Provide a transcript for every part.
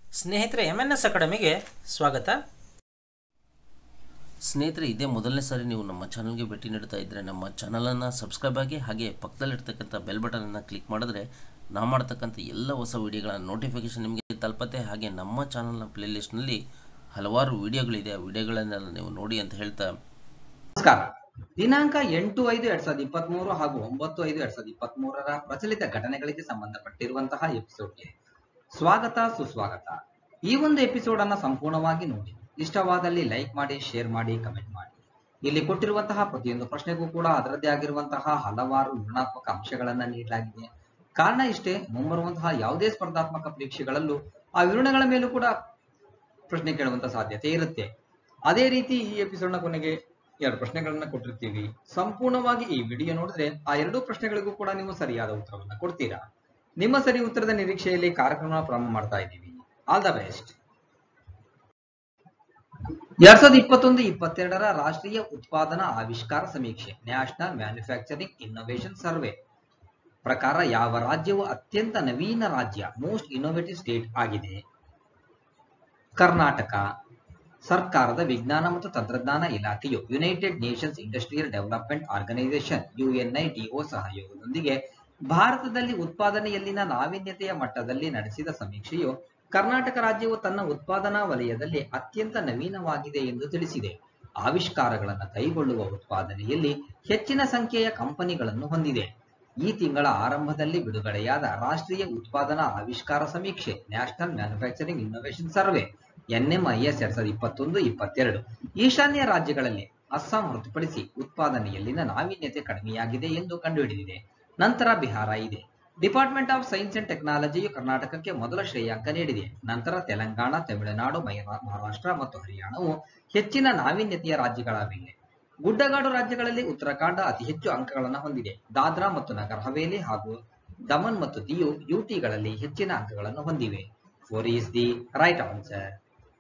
ಸ್ನೇಹಿತರೆ M N S ಅಕಾಡೆಮಿಗೆ ಸ್ವಾಗತ ಸ್ನೇಹಿತರೆ ಇದೇ ಮೊದಲನೇ ಸಾರಿ ನೀವು ನಮ್ಮ ಚಾನಲ್ಗೆ ಭೇಟಿ ನೀಡ್ತಾ ಇದ್ದರೆ ನಮ್ಮ ಚಾನಲನ್ನು ಸಬ್ಸ್ಕ್ರೈಬ್ ಆಗಿ ಹಾಗೆ ಪಕ್ಕದಲ್ಲಿರ್ತಕ್ಕಂಥ ಬೆಲ್ ಬಟನನ್ನು ಕ್ಲಿಕ್ ಮಾಡಿದ್ರೆ ನಾವು ಮಾಡ್ತಕ್ಕಂಥ ಎಲ್ಲ ಹೊಸ ವಿಡಿಯೋಗಳ ನೋಟಿಫಿಕೇಷನ್ ನಿಮಗೆ ತಲುಪತ್ತೆ ಹಾಗೆ ನಮ್ಮ ಚಾನಲ್ನ ಪ್ಲೇಲಿಸ್ಟ್ನಲ್ಲಿ ಹಲವಾರು ವಿಡಿಯೋಗಳಿದೆ ಆ ವಿಡಿಯೋಗಳನ್ನೆಲ್ಲ ನೀವು ನೋಡಿ ಅಂತ ಹೇಳ್ತಾ ನಮಸ್ಕಾರ ದಿನಾಂಕ ಎಂಟು ಐದು ಎರಡ್ ಸಾವಿರದ ಇಪ್ಪತ್ತ್ ಮೂರು ಹಾಗೂ ಒಂಬತ್ತು ಐದು ಎರಡ್ ಸಾವಿರದ ಇಪ್ಪತ್ತ್ ಮೂರರ ಪ್ರಚಲಿತ ಘಟನೆಗಳಿಗೆ ಸಂಬಂಧಪಟ್ಟಿರುವಂತಹ ಎಪಿಸೋಡ್ಗೆ ಸ್ವಾಗತ ಸುಸ್ವಾಗತ ಈ ಒಂದು ಎಪಿಸೋಡ್ ಅನ್ನ ಸಂಪೂರ್ಣವಾಗಿ ನೋಡಿ ಇಷ್ಟವಾದಲ್ಲಿ ಲೈಕ್ ಮಾಡಿ ಶೇರ್ ಮಾಡಿ ಕಮೆಂಟ್ ಮಾಡಿ ಇಲ್ಲಿ ಕೊಟ್ಟಿರುವಂತಹ ಪ್ರತಿಯೊಂದು ಪ್ರಶ್ನೆಗೂ ಕೂಡ ಅದರದ್ದೇ ಆಗಿರುವಂತಹ ಹಲವಾರು ಋಣಾತ್ಮಕ ಅಂಶಗಳನ್ನ ನೀಡಲಾಗಿದೆ ಕಾರಣ ಇಷ್ಟೇ ಮುಂಬರುವಂತಹ ಯಾವುದೇ ಸ್ಪರ್ಧಾತ್ಮಕ ಪರೀಕ್ಷೆಗಳಲ್ಲೂ ಆ ವಿವರಣೆಗಳ ಮೇಲೂ ಕೂಡ ಪ್ರಶ್ನೆ ಕೇಳುವಂತ ಸಾಧ್ಯತೆ ಇರುತ್ತೆ ಅದೇ ರೀತಿ ಈ ಎಪಿಸೋಡ್ ನ ಕೊನೆಗೆ ಎರಡು ಪ್ರಶ್ನೆಗಳನ್ನ ಕೊಟ್ಟಿರ್ತೀವಿ ಸಂಪೂರ್ಣವಾಗಿ ಈ ವಿಡಿಯೋ ನೋಡಿದ್ರೆ ಆ ಎರಡೂ ಪ್ರಶ್ನೆಗಳಿಗೂ ಕೂಡ ನೀವು ಸರಿಯಾದ ಉತ್ತರವನ್ನ ಕೊಡ್ತೀರಾ ನಿಮ್ಮ ಸರಿ ಉತ್ತರದ ನಿರೀಕ್ಷೆಯಲ್ಲಿ ಕಾರ್ಯಕ್ರಮ ಪ್ರಾರಂಭ ಮಾಡ್ತಾ ಇದ್ದೀವಿ ಆಲ್ ದ ಬೆಸ್ಟ್ ಎರಡ್ ಸಾವಿರದ ಇಪ್ಪತ್ತೊಂದು ಇಪ್ಪತ್ತೆರಡರ ರಾಷ್ಟ್ರೀಯ ಉತ್ಪಾದನಾ ಆವಿಷ್ಕಾರ ಸಮೀಕ್ಷೆ ನ್ಯಾಷನಲ್ ಮ್ಯಾನುಫ್ಯಾಕ್ಚರಿಂಗ್ ಇನ್ನೋವೇಷನ್ ಸರ್ವೆ ಪ್ರಕಾರ ಯಾವ ರಾಜ್ಯವು ಅತ್ಯಂತ ನವೀನ ರಾಜ್ಯ ಮೋಸ್ಟ್ ಇನ್ನೋವೇಟಿವ್ ಸ್ಟೇಟ್ ಆಗಿದೆ ಕರ್ನಾಟಕ ಸರ್ಕಾರದ ವಿಜ್ಞಾನ ಮತ್ತು ತಂತ್ರಜ್ಞಾನ ಇಲಾಖೆಯು United Nations Industrial Development Organization UNIDO ಸಹಯೋಗದೊಂದಿಗೆ ಭಾರತದಲ್ಲಿ ಉತ್ಪಾದನೆಯಲ್ಲಿನ ನಾವೀನ್ಯತೆಯ ಮಟ್ಟದಲ್ಲಿ ನಡೆಸಿದ ಸಮೀಕ್ಷೆಯು ಕರ್ನಾಟಕ ರಾಜ್ಯವು ತನ್ನ ಉತ್ಪಾದನಾ ವಲಯದಲ್ಲಿ ಅತ್ಯಂತ ನವೀನವಾಗಿದೆ ಎಂದು ತಿಳಿಸಿದೆ ಆವಿಷ್ಕಾರಗಳನ್ನು ಕೈಗೊಳ್ಳುವ ಉತ್ಪಾದನೆಯಲ್ಲಿ ಹೆಚ್ಚಿನ ಸಂಖ್ಯೆಯ ಕಂಪನಿಗಳನ್ನು ಹೊಂದಿದೆ ಈ ತಿಂಗಳ ಆರಂಭದಲ್ಲಿ ಬಿಡುಗಡೆಯಾದ ರಾಷ್ಟ್ರೀಯ ಉತ್ಪಾದನಾ ಆವಿಷ್ಕಾರ ಸಮೀಕ್ಷೆ national manufacturing innovation survey NMIS ಎರಡ್ ಸಾವಿರದ ಇಪ್ಪತ್ತೊಂದು ಇಪ್ಪತ್ತೆರಡು ಈಶಾನ್ಯ ರಾಜ್ಯಗಳಲ್ಲಿ ಅಸ್ಸಾಂ ಹೊರತುಪಡಿಸಿ ಉತ್ಪಾದನೆಯಲ್ಲಿನ ನಾವೀನ್ಯತೆ ಕಡಿಮೆಯಾಗಿದೆ ಎಂದು ಕಂಡುಹಿಡಿದಿದೆ ನಂತರ ಬಿಹಾರ ಇದೆ ಡಿಪಾರ್ಟ್ಮೆಂಟ್ ಆಫ್ ಸೈನ್ಸ್ ಅಂಡ್ ಟೆಕ್ನಾಲಜಿಯು ಕರ್ನಾಟಕಕ್ಕೆ ಮೊದಲ ಶ್ರೇಯಾಂಕ ನೀಡಿದೆ ನಂತರ ತೆಲಂಗಾಣ ತಮಿಳುನಾಡು ಮೈರಾ- ಮಹಾರಾಷ್ಟ್ರ ಮತ್ತು ಹರಿಯಾಣವು ಹೆಚ್ಚಿನ ನಾವೀನ್ಯತೆಯ ರಾಜ್ಯಗಳಾಗಿವೆ ಗುಡ್ಡಗಾಡು ರಾಜ್ಯಗಳಲ್ಲಿ ಉತ್ತರಾಖಂಡ ಅತಿ ಹೆಚ್ಚು ಅಂಕಗಳನ್ನು ಹೊಂದಿದೆ ದಾದ್ರಾ ಮತ್ತು ನಗರ್ ಹವೇಲಿ ಹಾಗೂ ದಮನ್ ಮತ್ತು ದಿಯು ಯುಟಿಗಳಲ್ಲಿ ಹೆಚ್ಚಿನ ಅಂಕಗಳನ್ನು ಹೊಂದಿವೆ four is the right answer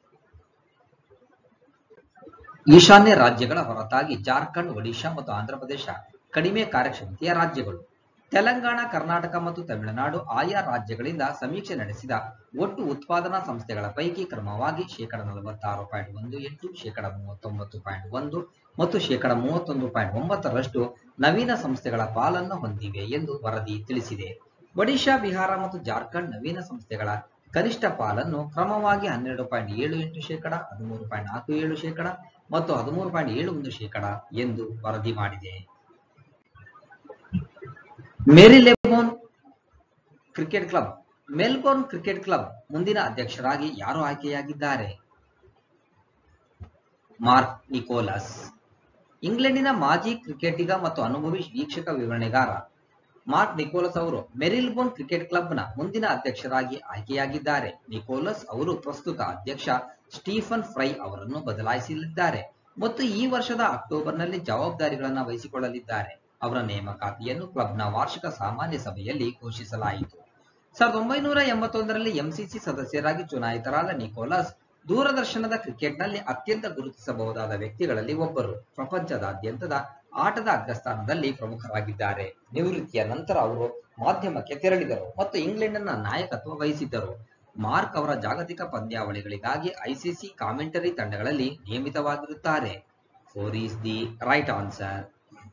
ಈಶಾನ್ಯ ರಾಜ್ಯಗಳ ಹೊರತಾಗಿ ಜಾರ್ಖಂಡ್ ಒಡಿಶಾ ಮತ್ತು ಆಂಧ್ರಪ್ರದೇಶ ಕಡಿಮೆ ಕಾರ್ಯಕ್ಷಮತೆಯ ರಾಜ್ಯಗಳು ತೆಲಂಗಾಣ ಕರ್ನಾಟಕ ಮತ್ತು ತಮಿಳುನಾಡು ಆಯಾ ರಾಜ್ಯಗಳಿಂದ ಸಮೀಕ್ಷೆ ನಡೆಸಿದ ಒಟ್ಟು ಉತ್ಪಾದನಾ ಸಂಸ್ಥೆಗಳ ಪೈಕಿ ಕ್ರಮವಾಗಿ ಶೇಕಡ ನಲವತ್ತಾರು ಪಾಯಿಂಟ್ ಒಂದು ಎಂಟು ಶೇಕಡ ಮೂವತ್ತೊಂಬತ್ತು ಪಾಯಿಂಟ್ ಒಂದು ಮತ್ತು ಶೇಕಡ ಮೂವತ್ತೊಂದು ಪಾಯಿಂಟ್ ಒಂಬತ್ತರಷ್ಟು ನವೀನ ಸಂಸ್ಥೆಗಳ ಪಾಲನ್ನು ಹೊಂದಿವೆ ಎಂದು ವರದಿ ತಿಳಿಸಿದೆ ಒಡಿಶಾ ಬಿಹಾರ ಮತ್ತು ಜಾರ್ಖಂಡ್ ನವೀನ ಸಂಸ್ಥೆಗಳ ಕನಿಷ್ಠ ಪಾಲನ್ನು ಕ್ರಮವಾಗಿ ಹನ್ನೆರಡು ಪಾಯಿಂಟ್ ಏಳು ಎಂಟು ಶೇಕಡ ಹದಿಮೂರು ಪಾಯಿಂಟ್ ನಾಲ್ಕು ಏಳು ಶೇಕಡ ಮತ್ತು ಹದಿಮೂರು ಪಾಯಿಂಟ್ ಏಳು ಒಂದು ಶೇಕಡ ಎಂದು ವರದಿ ಮಾಡಿದೆ Marylebone cricket club Melbourne cricket club ಮುಂದಿನ ಅಧ್ಯಕ್ಷರಾಗಿ ಯಾರು ಆಯ್ಕೆಯಾಗಿದ್ದಾರೆ ಮಾರ್ಕ್ ನಿಕೋಲಸ್ ಇಂಗ್ಲೆಂಡಿನ ಮಾಜಿ ಕ್ರಿಕೆಟಿಗ ಮತ್ತು ಅನುಭವಿ ವೀಕ್ಷಕ ವಿವರಣೆಗಾರ ಮಾರ್ಕ್ ನಿಕೋಲಸ್ ಅವರು ಮೆರಿಲ್ಬೋನ್ ಕ್ರಿಕೆಟ್ ಕ್ಲಬ್ನ ಮುಂದಿನ ಅಧ್ಯಕ್ಷರಾಗಿ ಆಯ್ಕೆಯಾಗಿದ್ದಾರೆ ನಿಕೋಲಸ್ ಅವರು ಪ್ರಸ್ತುತ ಅಧ್ಯಕ್ಷ ಸ್ಟೀಫನ್ ಫ್ರೈ ಅವರನ್ನು ಬದಲಾಯಿಸಲಿದ್ದಾರೆ ಮತ್ತು ಈ ವರ್ಷದ ಅಕ್ಟೋಬರ್ನಲ್ಲಿ ಜವಾಬ್ದಾರಿಗಳನ್ನು ವಹಿಸಿಕೊಳ್ಳಲಿದ್ದಾರೆ ಅವರ ನೇಮಕಾತಿಯನ್ನು ಕ್ಲಬ್ನ ವಾರ್ಷಿಕ ಸಾಮಾನ್ಯ ಸಭೆಯಲ್ಲಿ ಘೋಷಿಸಲಾಯಿತು ಸಾವಿರದ ಒಂಬೈನೂರ ಎಂಬತ್ತೊಂದರಲ್ಲಿ ಎಂಸಿಸಿ ಸದಸ್ಯರಾಗಿ ಚುನಾಯಿತರಾದ ನಿಕೋಲಸ್ ದೂರದರ್ಶನದ ಕ್ರಿಕೆಟ್ನಲ್ಲಿ ಅತ್ಯಂತ ಗುರುತಿಸಬಹುದಾದ ವ್ಯಕ್ತಿಗಳಲ್ಲಿ ಒಬ್ಬರು ಪ್ರಪಂಚದಾದ್ಯಂತದ ಆಟದ ಅಗ್ರಸ್ಥಾನದಲ್ಲಿ ಪ್ರಮುಖರಾಗಿದ್ದಾರೆ ನಿವೃತ್ತಿಯ ನಂತರ ಅವರು ಮಾಧ್ಯಮಕ್ಕೆ ತೆರಳಿದರು ಮತ್ತು ಇಂಗ್ಲೆಂಡ್ನ ನಾಯಕತ್ವ ವಹಿಸಿದ್ದರು ಮಾರ್ಕ್ ಅವರ ಜಾಗತಿಕ ಪಂದ್ಯಾವಳಿಗಳಿಗಾಗಿ ಐಸಿಸಿ ಕಾಮೆಂಟರಿ ತಂಡಗಳಲ್ಲಿ ನಿಯಮಿತವಾಗಿರುತ್ತಾರೆ four is the right answer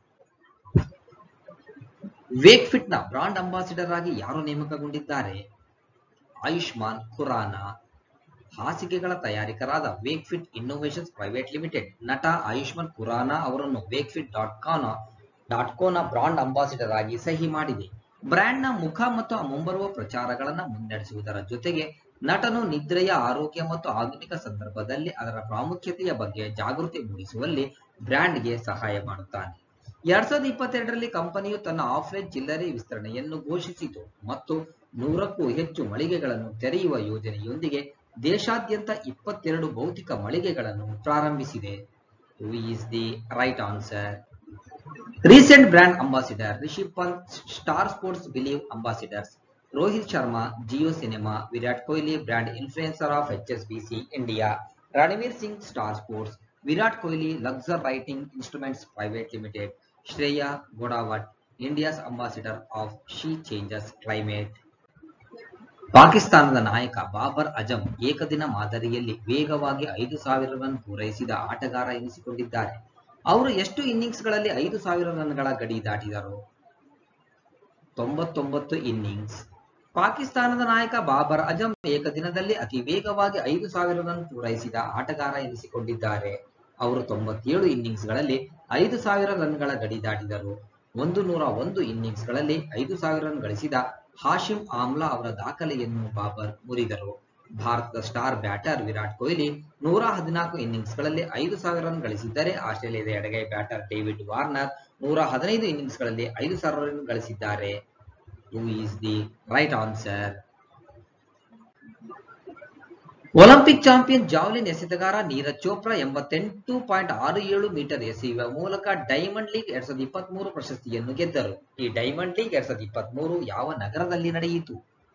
Wake Fit ನ ಬ್ರಾಂಡ್ ಅಂಬಾಸಿಡರ್ ಆಗಿ ಯಾರು ನೇಮಕಗೊಂಡಿದ್ದಾರೆ ಆಯುಷ್ಮಾನ್ ಖುರಾನಾ ಹಾಸಿಗೆಗಳ ತಯಾರಿಕರಾದ Wake Fit innovations private limited ನಟ ಆಯುಷ್ಮಾನ್ ಖುರಾನಾ ಅವರನ್ನು Wake Fit dot com dot ಕೋನ ಬ್ರಾಂಡ್ ಅಂಬಾಸಿಡರ್ ಆಗಿ ಸಹಿ ಮಾಡಿದೆ ಬ್ರ್ಯಾಂಡ್ನ ಮುಖ ಮತ್ತು ಆ ಮುಂಬರುವ ಪ್ರಚಾರಗಳನ್ನು ಮುನ್ನಡೆಸುವುದರ ಜೊತೆಗೆ ನಟನು ನಿದ್ರೆಯ ಆರೋಗ್ಯ ಮತ್ತು ಆಧುನಿಕ ಸಂದರ್ಭದಲ್ಲಿ ಅದರ ಪ್ರಾಮುಖ್ಯತೆಯ ಬಗ್ಗೆ ಜಾಗೃತಿ ಮೂಡಿಸುವಲ್ಲಿ ಬ್ರ್ಯಾಂಡ್ಗೆ ಸಹಾಯ ಮಾಡುತ್ತಾನೆ ಎರಡ್ ಸಾವಿರದ ಇಪ್ಪತ್ತೆರಡರಲ್ಲಿ ಕಂಪನಿಯು ತನ್ನ ಆಫ್ಲೈನ್ ಚಿಲ್ಲರೆ ವಿಸ್ತರಣೆಯನ್ನು ಘೋಷಿಸಿತು ಮತ್ತು ನೂರಕ್ಕೂ ಹೆಚ್ಚು ಮಳಿಗೆಗಳನ್ನು ತೆರೆಯುವ ಯೋಜನೆಯೊಂದಿಗೆ ದೇಶಾದ್ಯಂತ ಇಪ್ಪತ್ತೆರಡು ಭೌತಿಕ ಮಳಿಗೆಗಳನ್ನು ಪ್ರಾರಂಭಿಸಿದೆ who is the right answer recent brand ambassador Rishabh Pant Star Sports believe ambassadors Rohit Sharma Jio cinema Virat Kohli brand influencer of H S B C India Ranveer Singh Star Sports Virat Kohli Luxor writing instruments private limited Shreya Godawat India's ambassador of she changes climate ಪಾಕಿಸ್ತಾನದ ನಾಯಕ ಬಾಬರ್ ಅಜಂ ಏಕದಿನ ಮಾದರಿಯಲ್ಲಿ ವೇಗವಾಗಿ ಐದು ಸಾವಿರ run ಪೂರೈಸಿದ ಆಟಗಾರ ಎನಿಸಿಕೊಂಡಿದ್ದಾರೆ ಅವರು ಎಷ್ಟು ಇನ್ನಿಂಗ್ಸ್ಗಳಲ್ಲಿ ಐದು ಸಾವಿರ ರನ್ಗಳ ಗಡಿ ದಾಟಿದರು ತೊಂಬತ್ತೊಂಬತ್ತು ಇನ್ನಿಂಗ್ಸ್ ಪಾಕಿಸ್ತಾನದ ನಾಯಕ ಬಾಬರ್ ಅಜಂ ಏಕದಿನದಲ್ಲಿ ಅತಿ ವೇಗವಾಗಿ ಐದು ಸಾವಿರ ರನ್ ಪೂರೈಸಿದ ಆಟಗಾರ ಎನಿಸಿಕೊಂಡಿದ್ದಾರೆ ಅವರು ತೊಂಬತ್ತೇಳು ಇನ್ನಿಂಗ್ಸ್ಗಳಲ್ಲಿ ಐದು ಸಾವಿರ ರನ್ಗಳ ಗಡಿ ದಾಟಿದರು ಒಂದು ನೂರ ಒಂದು ಇನ್ನಿಂಗ್ಸ್ಗಳಲ್ಲಿ ಐದು ಸಾವಿರ ರನ್ ಗಳಿಸಿದ ಹಾಶಿಂ ಆಮ್ಲಾ ಅವರ ದಾಖಲೆಯನ್ನು ಬಾಬರ್ ಮುರಿದರು ಭಾರತದ ಸ್ಟಾರ್ ಬ್ಯಾಟರ್ ವಿರಾಟ್ ಕೊಹ್ಲಿ ನೂರ ಹದಿನಾಲ್ಕು ಇನ್ನಿಂಗ್ಸ್ಗಳಲ್ಲಿ ಐದು ಸಾವಿರ ರನ್ ಗಳಿಸಿದ್ದರೆ ಆಸ್ಟ್ರೇಲಿಯಾದ ಎಡಗೈ ಬ್ಯಾಟರ್ ಡೇವಿಡ್ ವಾರ್ನರ್ ನೂರ ಹದಿನೈದು ಇನ್ನಿಂಗ್ಸ್ಗಳಲ್ಲಿ ಐದು ಸಾವಿರ ರನ್ ಗಳಿಸಿದ್ದಾರೆ who is the right answer Olympic champion javelin ಎಸೆತಗಾರ ನೀರಜ್ ಚೋಪ್ರಾ ಎಂಬತ್ತೆಂಟು ಪಾಯಿಂಟ್ ಆರು ಏಳು ಮೀಟರ್ ಎಸೆಯುವ ಮೂಲಕ ಡೈಮಂಡ್ ಲೀಗ್ ಎರಡ್ ಸಾವಿರದ ಇಪ್ಪತ್ತ್ ಮೂರು ಪ್ರಶಸ್ತಿಯನ್ನು ಗೆದ್ದರು ಈ ಡೈಮಂಡ್ ಲೀಗ್ ಎರಡ್ ಸಾವಿರದ ಇಪ್ಪತ್ತ್ ಮೂರು ಯಾವ ನಗರದಲ್ಲಿ ನಡೆಯಿತು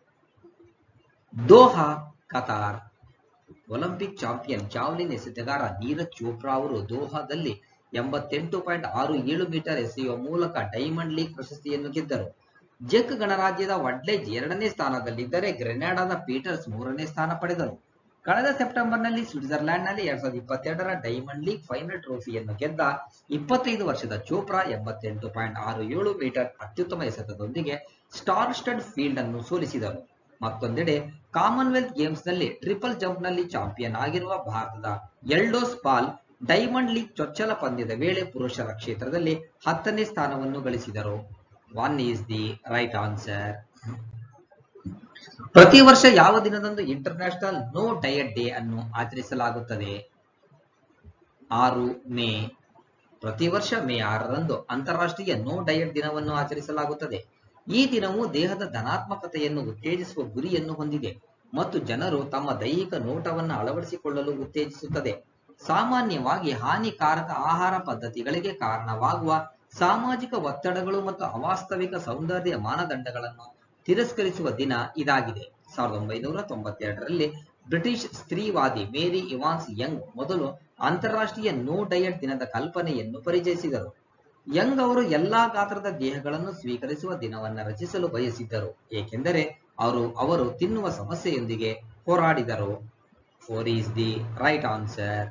Doha Qatar Olympic champion javelin ಎಸೆತಗಾರ ನೀರಜ್ ಚೋಪ್ರಾ ಅವರು ದೋಹಾದಲ್ಲಿ ಎಂಬತ್ತೆಂಟು ಪಾಯಿಂಟ್ ಆರು ಏಳು ಮೀಟರ್ ಎಸೆಯುವ ಮೂಲಕ ಡೈಮಂಡ್ ಲೀಗ್ ಪ್ರಶಸ್ತಿಯನ್ನು ಗೆದ್ದರು ಜೆಕ್ ಗಣರಾಜ್ಯದ ವಡ್ಲೆಜ್ ಎರಡನೇ ಸ್ಥಾನದಲ್ಲಿದ್ದರೆ ಗ್ರೆನಾಡಾದ ಪೀಟರ್ಸ್ ಮೂರನೇ ಸ್ಥಾನ ಪಡೆದರು ಕಳೆದ ಸೆಪ್ಟೆಂಬರ್ನಲ್ಲಿ ಸ್ವಿಟ್ಜರ್ಲೆಂಡ್ನಲ್ಲಿ ಎರಡ್ ಸಾವಿರದ ಇಪ್ಪತ್ತೆರಡರ ಡೈಮಂಡ್ ಲೀಗ್ ಫೈನಲ್ ಟ್ರೋಫಿಯನ್ನು ಗೆದ್ದ ಇಪ್ಪತ್ತೈದು ವರ್ಷದ ಚೋಪ್ರಾ ಎಂಬತ್ತೆಂಟು ಪಾಯಿಂಟ್ ಆರು ಏಳು ಮೀಟರ್ ಅತ್ಯುತ್ತಮ ಎಸೆತದೊಂದಿಗೆ ಸ್ಟಾರ್ ಸ್ಟಡ್ ಫೀಲ್ಡ್ ಅನ್ನು ಸೋಲಿಸಿದರು ಮತ್ತೊಂದೆಡೆ ಕಾಮನ್ವೆಲ್ತ್ ಗೇಮ್ಸ್ನಲ್ಲಿ ಟ್ರಿಪಲ್ ಜಂಪ್ನಲ್ಲಿ ಚಾಂಪಿಯನ್ ಆಗಿರುವ ಭಾರತದ ಎಲ್ಡೋಸ್ ಪಾಲ್ ಡೈಮಂಡ್ ಲೀಗ್ ಚೊಚ್ಚಲ ಪಂದ್ಯದ ವೇಳೆ ಪುರುಷರ ಕ್ಷೇತ್ರದಲ್ಲಿ ಹತ್ತನೇ ಸ್ಥಾನವನ್ನು ಗಳಿಸಿದರು one is the right answer ಪ್ರತಿ ವರ್ಷ ಯಾವ ದಿನದಂದು ಇಂಟರ್ನ್ಯಾಷನಲ್ ನೋ ಡಯಟ್ ಡೇ ಅನ್ನು ಆಚರಿಸಲಾಗುತ್ತದೆ ಆರು ಮೇ ಪ್ರತಿ ವರ್ಷ ಮೇ ಆರರಂದು ಅಂತಾರಾಷ್ಟ್ರೀಯ ನೋ ಡಯಟ್ ದಿನವನ್ನು ಆಚರಿಸಲಾಗುತ್ತದೆ ಈ ದಿನವು ದೇಹದ ಧನಾತ್ಮಕತೆಯನ್ನು ಉತ್ತೇಜಿಸುವ ಗುರಿಯನ್ನು ಹೊಂದಿದೆ ಮತ್ತು ಜನರು ತಮ್ಮ ದೈಹಿಕ ನೋಟವನ್ನು ಅಳವಡಿಸಿಕೊಳ್ಳಲು ಉತ್ತೇಜಿಸುತ್ತದೆ ಸಾಮಾನ್ಯವಾಗಿ ಹಾನಿಕಾರಕ ಆಹಾರ ಪದ್ಧತಿಗಳಿಗೆ ಕಾರಣವಾಗುವ ಸಾಮಾಜಿಕ ಒತ್ತಡಗಳು ಮತ್ತು ಅವಾಸ್ತವಿಕ ಸೌಂದರ್ಯ ಮಾನದಂಡಗಳನ್ನು ತಿರಸ್ಕರಿಸುವ ದಿನ ಇದಾಗಿದೆ ಸಾವಿರದ ಒಂಬೈನೂರ ತೊಂಬತ್ತೆರಡರಲ್ಲಿ ಬ್ರಿಟಿಷ್ ಸ್ತ್ರೀವಾದಿ ಮೇರಿ ಇವಾನ್ಸ್ ಯಂಗ್ ಮೊದಲು ಅಂತಾರಾಷ್ಟ್ರೀಯ ನೋ ಡಯಟ್ ದಿನದ ಕಲ್ಪನೆಯನ್ನು ಪರಿಚಯಿಸಿದರು ಯಂಗ್ ಅವರು ಎಲ್ಲಾ ಗಾತ್ರದ ದೇಹಗಳನ್ನು ಸ್ವೀಕರಿಸುವ ದಿನವನ್ನು ರಚಿಸಲು ಬಯಸಿದ್ದರು ಏಕೆಂದರೆ ಅವರು ಅವರು ತಿನ್ನುವ ಸಮಸ್ಯೆಯೊಂದಿಗೆ ಹೋರಾಡಿದರು four is the right answer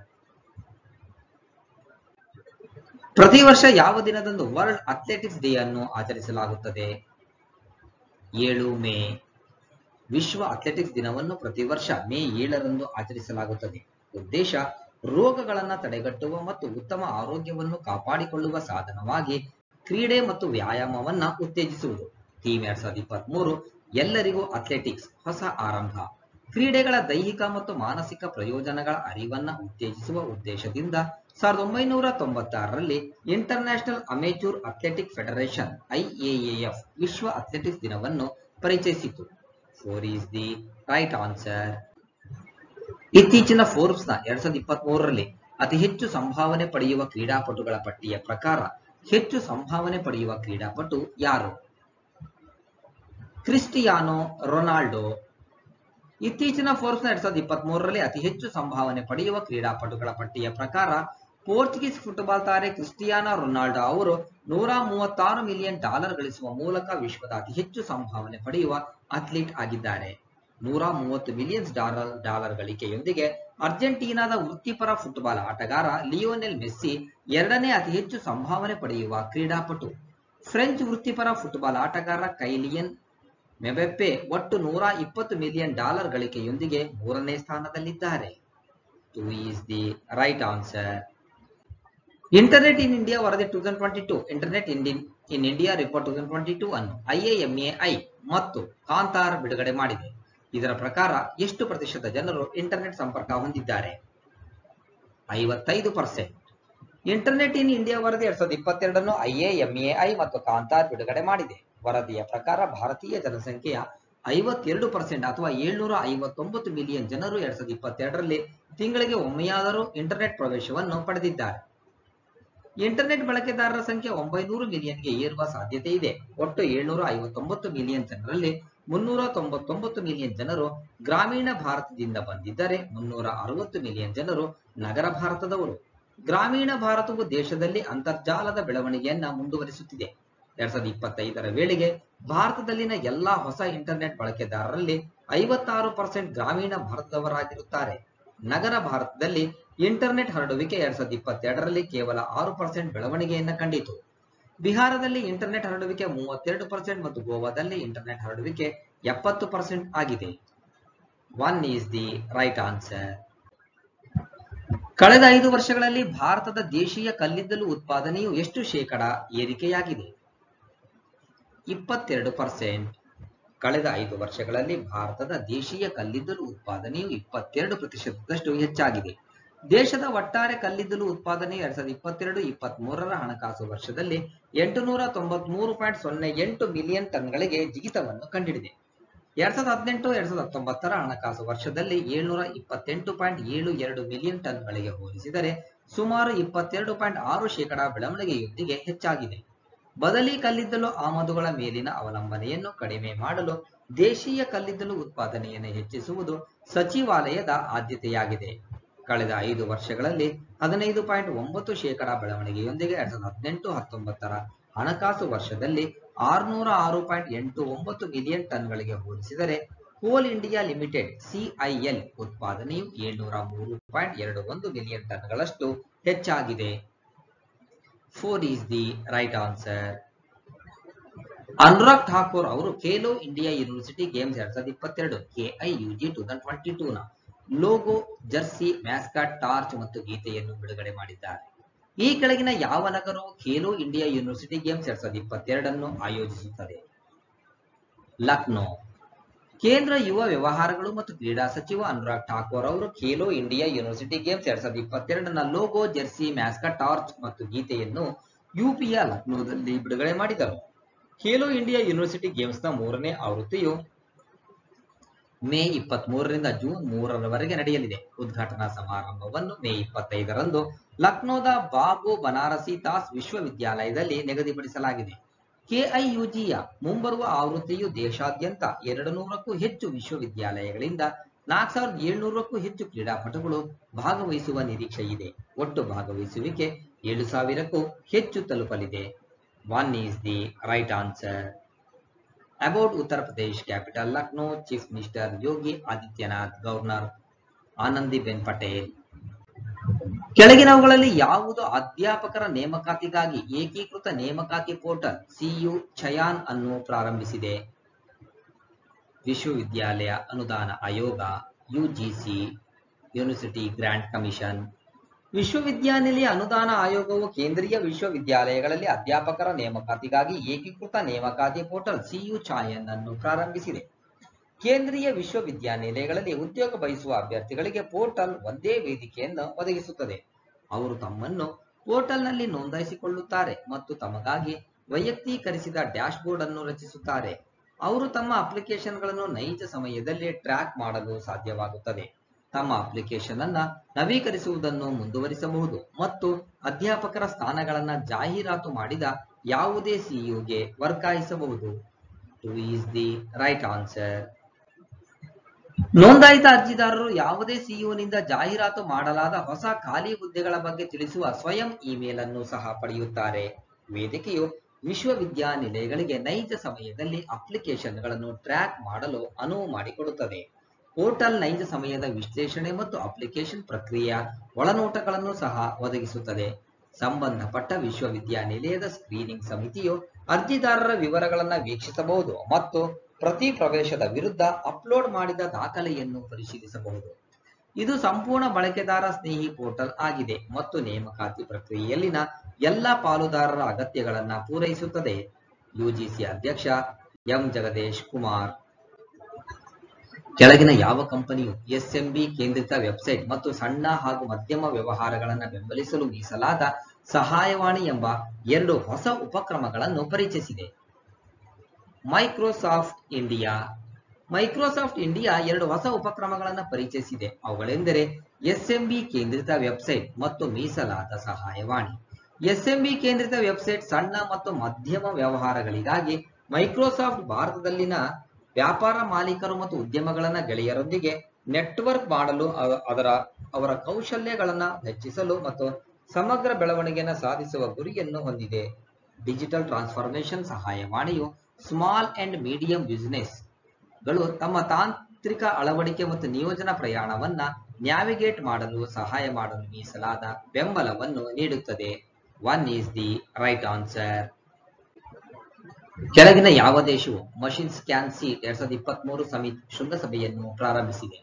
ಪ್ರತಿ ವರ್ಷ ಯಾವ ದಿನದಂದು ವರ್ಲ್ಡ್ ಅಥ್ಲೆಟಿಕ್ಸ್ ಡೇ ಅನ್ನು ಆಚರಿಸಲಾಗುತ್ತದೆ ಏಳು ಮೇ ವಿಶ್ವ ಅಥ್ಲೆಟಿಕ್ಸ್ ದಿನವನ್ನು ಪ್ರತಿ ವರ್ಷ ಮೇ ಏಳರಂದು ಆಚರಿಸಲಾಗುತ್ತದೆ ಉದ್ದೇಶ ರೋಗಗಳನ್ನು ತಡೆಗಟ್ಟುವ ಮತ್ತು ಉತ್ತಮ ಆರೋಗ್ಯವನ್ನು ಕಾಪಾಡಿಕೊಳ್ಳುವ ಸಾಧನವಾಗಿ ಕ್ರೀಡೆ ಮತ್ತು ವ್ಯಾಯಾಮವನ್ನ ಉತ್ತೇಜಿಸುವುದು ಥೀಮ್ ಎರಡ್ ಸಾವಿರದ ಇಪ್ಪತ್ತ್ ಮೂರು ಎಲ್ಲರಿಗೂ ಅಥ್ಲೆಟಿಕ್ಸ್ ಹೊಸ ಆರಂಭ ಕ್ರೀಡೆಗಳ ದೈಹಿಕ ಮತ್ತು ಮಾನಸಿಕ ಪ್ರಯೋಜನಗಳ ಅರಿವನ್ನ ಉತ್ತೇಜಿಸುವ ಉದ್ದೇಶದಿಂದ ಸಾವಿರದ ಒಂಬೈನೂರ ತೊಂಬತ್ತಾರರಲ್ಲಿ International Amateur Athletic Federation IAAF ವಿಶ್ವ ಅಥ್ಲೆಟಿಕ್ಸ್ ದಿನವನ್ನು ಪರಿಚಯಿಸಿತು four is the right answer ಇತ್ತೀಚಿನ ಫೋರ್ಬ್ಸ್ ನ ಎರಡ್ ಸಾವಿರದ ಇಪ್ಪತ್ತ್ ಮೂರರಲ್ಲಿ ಅತಿ ಹೆಚ್ಚು ಸಂಭಾವನೆ ಪಡೆಯುವ ಕ್ರೀಡಾಪಟುಗಳ ಪಟ್ಟಿಯ ಪ್ರಕಾರ ಹೆಚ್ಚು ಸಂಭಾವನೆ ಪಡೆಯುವ ಕ್ರೀಡಾಪಟು ಯಾರು ಕ್ರಿಸ್ಟಿಯಾನೋ ರೊನಾಲ್ಡೋ ಇತ್ತೀಚಿನ ಫೋರ್ಬ್ಸ್ ನ ಎರಡ್ ಸಾವಿರದ ಇಪ್ಪತ್ತ್ ಮೂರರಲ್ಲಿ ಅತಿ ಹೆಚ್ಚು ಸಂಭಾವನೆ ಪಡೆಯುವ ಕ್ರೀಡಾಪಟುಗಳ ಪಟ್ಟಿಯ ಪ್ರಕಾರ ಪೋರ್ಚುಗೀಸ್ ಫುಟ್ಬಾಲ್ ತಾರೆ ಕ್ರಿಸ್ಟಿಯಾನೋ ರೊನಾಲ್ಡೋ ಅವರು ನೂರ ಮೂವತ್ತಾರು ಮಿಲಿಯನ್ ಡಾಲರ್ ಗಳಿಸುವ ಮೂಲಕ ವಿಶ್ವದ ಅತಿ ಹೆಚ್ಚು ಸಂಭಾವನೆ ಪಡೆಯುವ ಅಥ್ಲೀಟ್ ಆಗಿದ್ದಾರೆ ನೂರ ಮೂವತ್ತು ಮಿಲಿಯನ್ಸ್ ಡಾಲರ್ ಡಾಲರ್ ಗಳಿಕೆಯೊಂದಿಗೆ ಅರ್ಜೆಂಟೀನಾದ ವೃತ್ತಿಪರ ಫುಟ್ಬಾಲ್ ಆಟಗಾರ ಲಿಯೋನೆಲ್ ಮೆಸ್ಸಿ ಎರಡನೇ ಅತಿ ಹೆಚ್ಚು ಸಂಭಾವನೆ ಪಡೆಯುವ ಕ್ರೀಡಾಪಟು ಫ್ರೆಂಚ್ ವೃತ್ತಿಪರ ಫುಟ್ಬಾಲ್ ಆಟಗಾರ ಕೈಲಿಯನ್ ಮೆಬೆಪ್ಪೆ ಒಟ್ಟು ನೂರ ಇಪ್ಪತ್ತು ಮಿಲಿಯನ್ ಡಾಲರ್ ಗಳಿಕೆಯೊಂದಿಗೆ ಮೂರನೇ ಸ್ಥಾನದಲ್ಲಿದ್ದಾರೆ two is the right answer internet in India ವರದಿ two thousand twenty two internet in in India report two thousand twenty two ಅನ್ನು ಐಎಎಂಎಐ ಮತ್ತು ಕಾಂತಾರ್ ಬಿಡುಗಡೆ ಮಾಡಿದೆ ಇದರ ಪ್ರಕಾರ ಎಷ್ಟು ಪ್ರತಿಶತ ಜನರು ಇಂಟರ್ನೆಟ್ ಸಂಪರ್ಕ ಹೊಂದಿದ್ದಾರೆ ಐವತ್ತೈದು ಪರ್ಸೆಂಟ್ ಇಂಟರ್ನೆಟ್ ಇನ್ ಇಂಡಿಯಾ ವರದಿ ಎರಡ್ ಸಾವಿರದ ಇಪ್ಪತ್ತೆರಡನ್ನು ಐಎಎಂಎಐ ಮತ್ತು ಕಾಂತಾರ್ ಬಿಡುಗಡೆ ಮಾಡಿದೆ ವರದಿಯ ಪ್ರಕಾರ ಭಾರತೀಯ ಜನಸಂಖ್ಯೆಯ ಐವತ್ತೆರಡು ಪರ್ಸೆಂಟ್ ಅಥವಾ ಏಳ್ನೂರ ಐವತ್ತೊಂಬತ್ತು ಮಿಲಿಯನ್ ಜನರು ಎರಡ್ ಸಾವಿರದ ಇಪ್ಪತ್ತೆರಡರಲ್ಲಿ ತಿಂಗಳಿಗೆ ಒಮ್ಮೆಯಾದರೂ ಇಂಟರ್ನೆಟ್ ಪ್ರವೇಶವನ್ನು ಪಡೆದಿದ್ದಾರೆ ಇಂಟರ್ನೆಟ್ ಬಳಕೆದಾರರ ಸಂಖ್ಯೆ ಒಂಬೈನೂರು ಮಿಲಿಯನ್ಗೆ ಏರುವ ಸಾಧ್ಯತೆ ಇದೆ ಒಟ್ಟು ಏಳ್ನೂರ ಐವತ್ತೊಂಬತ್ತು ಮಿಲಿಯನ್ ಜನರಲ್ಲಿ ಮುನ್ನೂರ ತೊಂಬತ್ತೊಂಬತ್ತು ಮಿಲಿಯನ್ ಜನರು ಗ್ರಾಮೀಣ ಭಾರತದಿಂದ ಬಂದಿದ್ದರೆ ಮುನ್ನೂರ ಅರವತ್ತು ಮಿಲಿಯನ್ ಜನರು ನಗರ ಭಾರತದವರು ಗ್ರಾಮೀಣ ಭಾರತವು ದೇಶದಲ್ಲಿ ಅಂತರ್ಜಾಲದ ಬೆಳವಣಿಗೆಯನ್ನ ಮುಂದುವರಿಸುತ್ತಿದೆ ಎರಡ್ ಸಾವಿರದ ಇಪ್ಪತ್ತೈದರ ವೇಳೆಗೆ ಭಾರತದಲ್ಲಿನ ಎಲ್ಲಾ ಹೊಸ ಇಂಟರ್ನೆಟ್ ಬಳಕೆದಾರರಲ್ಲಿ ಐವತ್ತಾರು ಪರ್ಸೆಂಟ್ ಗ್ರಾಮೀಣ ಭಾರತದವರಾಗಿರುತ್ತಾರೆ ನಗರ ಭಾರತದಲ್ಲಿ ಇಂಟರ್ನೆಟ್ ಹರಡುವಿಕೆ ಎರಡ್ ಸಾವಿರದ ಇಪ್ಪತ್ತೆರಡರಲ್ಲಿ ಕೇವಲ ಆರು ಪರ್ಸೆಂಟ್ ಬೆಳವಣಿಗೆಯನ್ನ ಕಂಡಿತು ಬಿಹಾರದಲ್ಲಿ ಇಂಟರ್ನೆಟ್ ಹರಡುವಿಕೆ ಮೂವತ್ತೆರಡು ಪರ್ಸೆಂಟ್ ಮತ್ತು ಗೋವಾದಲ್ಲಿ ಇಂಟರ್ನೆಟ್ ಹರಡುವಿಕೆ ಎಪ್ಪತ್ತು ಪರ್ಸೆಂಟ್ ಆಗಿದೆ one is the right answer ಕಳೆದ ಐದು ವರ್ಷಗಳಲ್ಲಿ ಭಾರತದ ದೇಶೀಯ ಕಲ್ಲಿದ್ದಲು ಉತ್ಪಾದನೆಯು ಎಷ್ಟು ಶೇಕಡ ಏರಿಕೆಯಾಗಿದೆ ಇಪ್ಪತ್ತೆರಡು ಪರ್ಸೆಂಟ್ ಕಳೆದ ಐದು ವರ್ಷಗಳಲ್ಲಿ ಭಾರತದ ದೇಶೀಯ ಕಲ್ಲಿದ್ದಲು ಉತ್ಪಾದನೆಯು ಇಪ್ಪತ್ತೆರಡು ಪ್ರತಿಶತದಷ್ಟು ಹೆಚ್ಚಾಗಿದೆ ದೇಶದ ಒಟ್ಟಾರೆ ಕಲ್ಲಿದ್ದಲು ಉತ್ಪಾದನೆ ಎರಡ್ ಸಾವಿರದ ಇಪ್ಪತ್ತೆರಡು ಇಪ್ಪತ್ತ್ ಮೂರರ ಹಣಕಾಸು ವರ್ಷದಲ್ಲಿ ಎಂಟುನೂರ ತೊಂಬತ್ಮೂರು ಪಾಯಿಂಟ್ ಸೊನ್ನೆ ಎಂಟು ಮಿಲಿಯನ್ ಟನ್ಗಳಿಗೆ ಜಿಗಿತವನ್ನು ಕಂಡಿಡಿದೆ ಎರಡ್ ಸಾವಿರದ ಹದಿನೆಂಟು ಎರಡ್ ಸಾವಿರದ ಹತ್ತೊಂಬತ್ತರ ಹಣಕಾಸು ವರ್ಷದಲ್ಲಿ ಏಳ್ನೂರ ಇಪ್ಪತ್ತೆಂಟು ಪಾಯಿಂಟ್ ಏಳು ಎರಡು ಮಿಲಿಯನ್ ಟನ್ಗಳಿಗೆ ಹೋಲಿಸಿದರೆ ಸುಮಾರು ಇಪ್ಪತ್ತೆರಡು ಪಾಯಿಂಟ್ ಆರು ಶೇಕಡ ಬೆಳವಣಿಗೆಯೊಂದಿಗೆ ಹೆಚ್ಚಾಗಿದೆ ಬದಲಿ ಕಲ್ಲಿದ್ದಲು ಆಮದುಗಳ ಮೇಲಿನ ಅವಲಂಬನೆಯನ್ನು ಕಡಿಮೆ ಮಾಡಲು ದೇಶೀಯ ಕಲ್ಲಿದ್ದಲು ಉತ್ಪಾದನೆಯನ್ನು ಹೆಚ್ಚಿಸುವುದು ಸಚಿವಾಲಯದ ಆದ್ಯತೆಯಾಗಿದೆ ಕಳೆದ ಐದು ವರ್ಷಗಳಲ್ಲಿ ಹದಿನೈದು ಪಾಯಿಂಟ್ ಒಂಬತ್ತು ಶೇಕಡ ಬೆಳವಣಿಗೆಯೊಂದಿಗೆ ಎರಡ್ ಸಾವಿರದ ಹದಿನೆಂಟು ಹತ್ತೊಂಬತ್ತರ ಹಣಕಾಸು ವರ್ಷದಲ್ಲಿ ಆರುನೂರ ಆರು ಪಾಯಿಂಟ್ ಎಂಟು ಒಂಬತ್ತು ಮಿಲಿಯನ್ ಟನ್ಗಳಿಗೆ ಹೋಲಿಸಿದರೆ ಕೋಲ್ ಇಂಡಿಯಾ ಲಿಮಿಟೆಡ್ ಸಿಐಎಲ್ ಉತ್ಪಾದನೆಯು ಏಳ್ನೂರ ಮೂರು ಪಾಯಿಂಟ್ ಎರಡು ಒಂದು ಮಿಲಿಯನ್ ಟನ್ಗಳಷ್ಟು ಹೆಚ್ಚಾಗಿದೆ four is the right answer Anurag Thakur ಅವರು ಖೇಲೋ ಇಂಡಿಯಾ ಯೂನಿವರ್ಸಿಟಿ ಗೇಮ್ಸ್ ಎರಡ್ ಸಾವಿರದ ಇಪ್ಪತ್ತೆರಡು KIUG two thousand twenty two ನ ಲೋಗೋ ಜರ್ಸಿ ಮ್ಯಾಸ್ಕಾಟ್ ಟಾರ್ಚ್ ಮತ್ತು ಗೀತೆಯನ್ನು ಬಿಡುಗಡೆ ಮಾಡಿದ್ದಾರೆ ಈ ಕೆಳಗಿನ ಯಾವ ನಗರವು ಖೇಲೋ ಇಂಡಿಯಾ ಯೂನಿವರ್ಸಿಟಿ ಗೇಮ್ಸ್ ಎರಡ್ ಸಾವಿರದ ಇಪ್ಪತ್ತೆರಡನ್ನು ಆಯೋಜಿಸುತ್ತದೆ ಲಕ್ನೋ ಕೇಂದ್ರ ಯುವ ವ್ಯವಹಾರಗಳು ಮತ್ತು ಕ್ರೀಡಾ ಸಚಿವ ಅನುರಾಗ್ ಠಾಕೂರ್ ಅವರು ಖೇಲೋ ಇಂಡಿಯಾ ಯೂನಿವರ್ಸಿಟಿ ಗೇಮ್ಸ್ ಎರಡ್ ಸಾವಿರದ ಇಪ್ಪತ್ತೆರಡನ ಲೋಗೋ ಜೆರ್ಸಿ ಮ್ಯಾಸ್ಕಟ್ ಟಾರ್ಚ್ ಮತ್ತು ಗೀತೆಯನ್ನು ಯುಪಿಯ ಲಕ್ನೋದಲ್ಲಿ ಬಿಡುಗಡೆ ಮಾಡಿದರು ಖೇಲೋ ಇಂಡಿಯಾ ಯೂನಿವರ್ಸಿಟಿ ಗೇಮ್ಸ್ನ ಮೂರನೇ ಆವೃತ್ತಿಯು ಮೇ ಇಪ್ಪತ್ತ್ ಮೂರರಿಂದ ಜೂನ್ ಮೂರರವರೆಗೆ ನಡೆಯಲಿದೆ ಉದ್ಘಾಟನಾ ಸಮಾರಂಭವನ್ನು ಮೇ ಇಪ್ಪತ್ತೈದರಂದು ಲಕ್ನೋದ ಬಾಬು ಬನಾರಸಿ ದಾಸ್ ವಿಶ್ವವಿದ್ಯಾಲಯದಲ್ಲಿ ನಿಗದಿಪಡಿಸಲಾಗಿದೆ ಕೆಐಯುಜಿಯ ಮುಂಬರುವ ಆವೃತ್ತಿಯು ದೇಶಾದ್ಯಂತ ಎರಡು ನೂರಕ್ಕೂ ಹೆಚ್ಚು ವಿಶ್ವವಿದ್ಯಾಲಯಗಳಿಂದ ನಾಲ್ಕು ಸಾವಿರದ ಏಳ್ನೂರಕ್ಕೂ ಹೆಚ್ಚು ಕ್ರೀಡಾಪಟುಗಳು ಭಾಗವಹಿಸುವ ನಿರೀಕ್ಷೆ ಇದೆ ಒಟ್ಟು ಭಾಗವಹಿಸುವಿಕೆ ಏಳು ಸಾವಿರಕ್ಕೂ ಹೆಚ್ಚು ತಲುಪಲಿದೆ one is the right answer about Uttar Pradesh capital Lucknow chief minister Yogi Adityanath governor Anandiben Patel ಕೆಳಗಿನವುಗಳಲ್ಲಿ ಯಾವುದು ಅಧ್ಯಾಪಕರ ನೇಮಕಾತಿಗಾಗಿ ಏಕೀಕೃತ ನೇಮಕಾತಿ ಪೋರ್ಟಲ್ ಸಿಯು ಚಯಾನ್ ಅನ್ನು ಪ್ರಾರಂಭಿಸಿದೆ ವಿಶ್ವವಿದ್ಯಾಲಯ ಅನುದಾನ ಆಯೋಗ ಯುಜಿಸಿ ಯೂನಿವರ್ಸಿಟಿ ಗ್ರಾಂಟ್ ಕಮಿಷನ್ ವಿಶ್ವವಿದ್ಯಾನಿಲಯ ಅನುದಾನ ಆಯೋಗವು ಕೇಂದ್ರೀಯ ವಿಶ್ವವಿದ್ಯಾಲಯಗಳಲ್ಲಿ ಅಧ್ಯಾಪಕರ ನೇಮಕಾತಿಗಾಗಿ ಏಕೀಕೃತ ನೇಮಕಾತಿ ಪೋರ್ಟಲ್ ಸಿಯು ಚಾಯನ್ ಅನ್ನು ಪ್ರಾರಂಭಿಸಿದೆ ಕೇಂದ್ರೀಯ ವಿಶ್ವವಿದ್ಯಾನಿಲಯಗಳಲ್ಲಿ ಉದ್ಯೋಗ ಬಯಸುವ ಅಭ್ಯರ್ಥಿಗಳಿಗೆ ಪೋರ್ಟಲ್ ಒಂದೇ ವೇದಿಕೆಯನ್ನು ಒದಗಿಸುತ್ತದೆ ಅವರು ತಮ್ಮನ್ನು ಪೋರ್ಟಲ್ನಲ್ಲಿ ನೋಂದಾಯಿಸಿಕೊಳ್ಳುತ್ತಾರೆ ಮತ್ತು ತಮಗಾಗಿ ವೈಯಕ್ತೀಕರಿಸಿದ ಡ್ಯಾಶ್ಬೋರ್ಡ್ ಅನ್ನು ರಚಿಸುತ್ತಾರೆ ಅವರು ತಮ್ಮ ಅಪ್ಲಿಕೇಶನ್ಗಳನ್ನು ನೈಜ ಸಮಯದಲ್ಲಿ ಟ್ರ್ಯಾಕ್ ಮಾಡಲು ಸಾಧ್ಯವಾಗುತ್ತದೆ ತಮ್ಮ ಅಪ್ಲಿಕೇಶನ್ ಅನ್ನ ನವೀಕರಿಸುವುದನ್ನು ಮುಂದುವರಿಸಬಹುದು ಮತ್ತು ಅಧ್ಯಾಪಕರ ಸ್ಥಾನಗಳನ್ನ ಜಾಹೀರಾತು ಮಾಡಿದ ಯಾವುದೇ ಸಿಇಒಗೆ ವರ್ಗಾಯಿಸಬಹುದು two is the right answer ನೋಂದಾಯಿತ ಅರ್ಜಿದಾರರು ಯಾವುದೇ ಸಿಇಒನಿಂದ ಜಾಹೀರಾತು ಮಾಡಲಾದ ಹೊಸ ಖಾಲಿ ಹುದ್ದೆಗಳ ಬಗ್ಗೆ ತಿಳಿಸುವ ಸ್ವಯಂ ಇಮೇಲ್ ಅನ್ನು ಸಹ ಪಡೆಯುತ್ತಾರೆ ವೇದಿಕೆಯು ವಿಶ್ವವಿದ್ಯಾನಿಲಯಗಳಿಗೆ ನೈಜ ಸಮಯದಲ್ಲಿ ಅಪ್ಲಿಕೇಶನ್ಗಳನ್ನು ಟ್ರ್ಯಾಕ್ ಮಾಡಲು ಅನುವು ಮಾಡಿಕೊಡುತ್ತದೆ ಪೋರ್ಟಲ್ ನೈಜ ಸಮಯದ ವಿಶ್ಲೇಷಣೆ ಮತ್ತು ಅಪ್ಲಿಕೇಶನ್ ಪ್ರಕ್ರಿಯೆಯ ಒಳನೋಟಗಳನ್ನು ಸಹ ಒದಗಿಸುತ್ತದೆ ಸಂಬಂಧಪಟ್ಟ ವಿಶ್ವವಿದ್ಯಾನಿಲಯದ ಸ್ಕ್ರೀನಿಂಗ್ ಸಮಿತಿಯು ಅರ್ಜಿದಾರರ ವಿವರಗಳನ್ನು ವೀಕ್ಷಿಸಬಹುದು ಮತ್ತು ಪ್ರತಿ ಪ್ರವೇಶದ ವಿರುದ್ಧ ಅಪ್ಲೋಡ್ ಮಾಡಿದ ದಾಖಲೆಯನ್ನು ಪರಿಶೀಲಿಸಬಹುದು ಇದು ಸಂಪೂರ್ಣ ಬಳಕೆದಾರ ಸ್ನೇಹಿ ಪೋರ್ಟಲ್ ಆಗಿದೆ ಮತ್ತು ನೇಮಕಾತಿ ಪ್ರಕ್ರಿಯೆಯಲ್ಲಿನ ಎಲ್ಲ ಪಾಲುದಾರರ ಅಗತ್ಯಗಳನ್ನ ಪೂರೈಸುತ್ತದೆ ಯುಜಿಸಿ ಅಧ್ಯಕ್ಷ ಎಂ ಜಗದೇಶ್ ಕುಮಾರ್ ಕೆಳಗಿನ ಯಾವ ಕಂಪನಿಯು ಎಸ್ಎಂಬಿ ಕೇಂದ್ರಿತ ವೆಬ್ಸೈಟ್ ಮತ್ತು ಸಣ್ಣ ಹಾಗೂ ಮಧ್ಯಮ ವ್ಯವಹಾರಗಳನ್ನು ಬೆಂಬಲಿಸಲು ಮೀಸಲಾದ ಸಹಾಯವಾಣಿ ಎಂಬ ಎರಡು ಹೊಸ ಉಪಕ್ರಮಗಳನ್ನು ಪರಿಚಯಿಸಿದೆ ಮೈಕ್ರೋಸಾಫ್ಟ್ ಇಂಡಿಯಾ ಮೈಕ್ರೋಸಾಫ್ಟ್ ಇಂಡಿಯಾ ಎರಡು ಹೊಸ ಉಪಕ್ರಮಗಳನ್ನು ಪರಿಚಯಿಸಿದೆ ಅವುಗಳೆಂದರೆ ಎಸ್ಎಂಬಿ ಕೇಂದ್ರಿತ ವೆಬ್ಸೈಟ್ ಮತ್ತು ಮೀಸಲಾದ ಸಹಾಯವಾಣಿ ಎಸ್ಎಂಬಿ ಕೇಂದ್ರಿತ ವೆಬ್ಸೈಟ್ ಸಣ್ಣ ಮತ್ತು ಮಧ್ಯಮ ವ್ಯವಹಾರಗಳಿಗಾಗಿ ಮೈಕ್ರೋಸಾಫ್ಟ್ ಭಾರತದಲ್ಲಿನ ವ್ಯಾಪಾರ ಮಾಲೀಕರು ಮತ್ತು ಉದ್ಯಮಗಳನ್ನ ಗೆಳೆಯರೊಂದಿಗೆ ನೆಟ್ವರ್ಕ್ ಮಾಡಲು ಅವ- ಅದರ ಅವರ ಕೌಶಲ್ಯಗಳನ್ನ ಹೆಚ್ಚಿಸಲು ಮತ್ತು ಸಮಗ್ರ ಬೆಳವಣಿಗೆಯನ್ನು ಸಾಧಿಸುವ ಗುರಿಯನ್ನು ಹೊಂದಿದೆ ಡಿಜಿಟಲ್ ಟ್ರಾನ್ಸ್ಫಾರ್ಮೇಶನ್ ಸಹಾಯವಾಣಿಯು ಸ್ಮಾಲ್ ಅಂಡ್ ಮೀಡಿಯಂ ಬಿಸಿನೆಸ್ ಗಳು ತಮ್ಮ ತಾನ್ ಸಾರ್ವತ್ರಿಕ ಅಳವಡಿಕೆ ಮತ್ತು ನಿಯೋಜನಾ ಪ್ರಯಾಣವನ್ನ ನ್ಯಾವಿಗೇಟ್ ಮಾಡಲು ಸಹಾಯ ಮಾಡಲು ಮೀಸಲಾದ ಬೆಂಬಲವನ್ನು ನೀಡುತ್ತದೆ one is the right answer ಕೆಳಗಿನ ಯಾವ ದೇಶವು ಮಷಿನ್ ಸ್ಕ್ಯಾನ್ ಸಿ ಎರಡ್ ಸಾವಿರದ ಇಪ್ಪತ್ತ್ ಮೂರು ಸಮಿತಿ ಶೃಂಗಸಭೆಯನ್ನು ಪ್ರಾರಂಭಿಸಿದೆ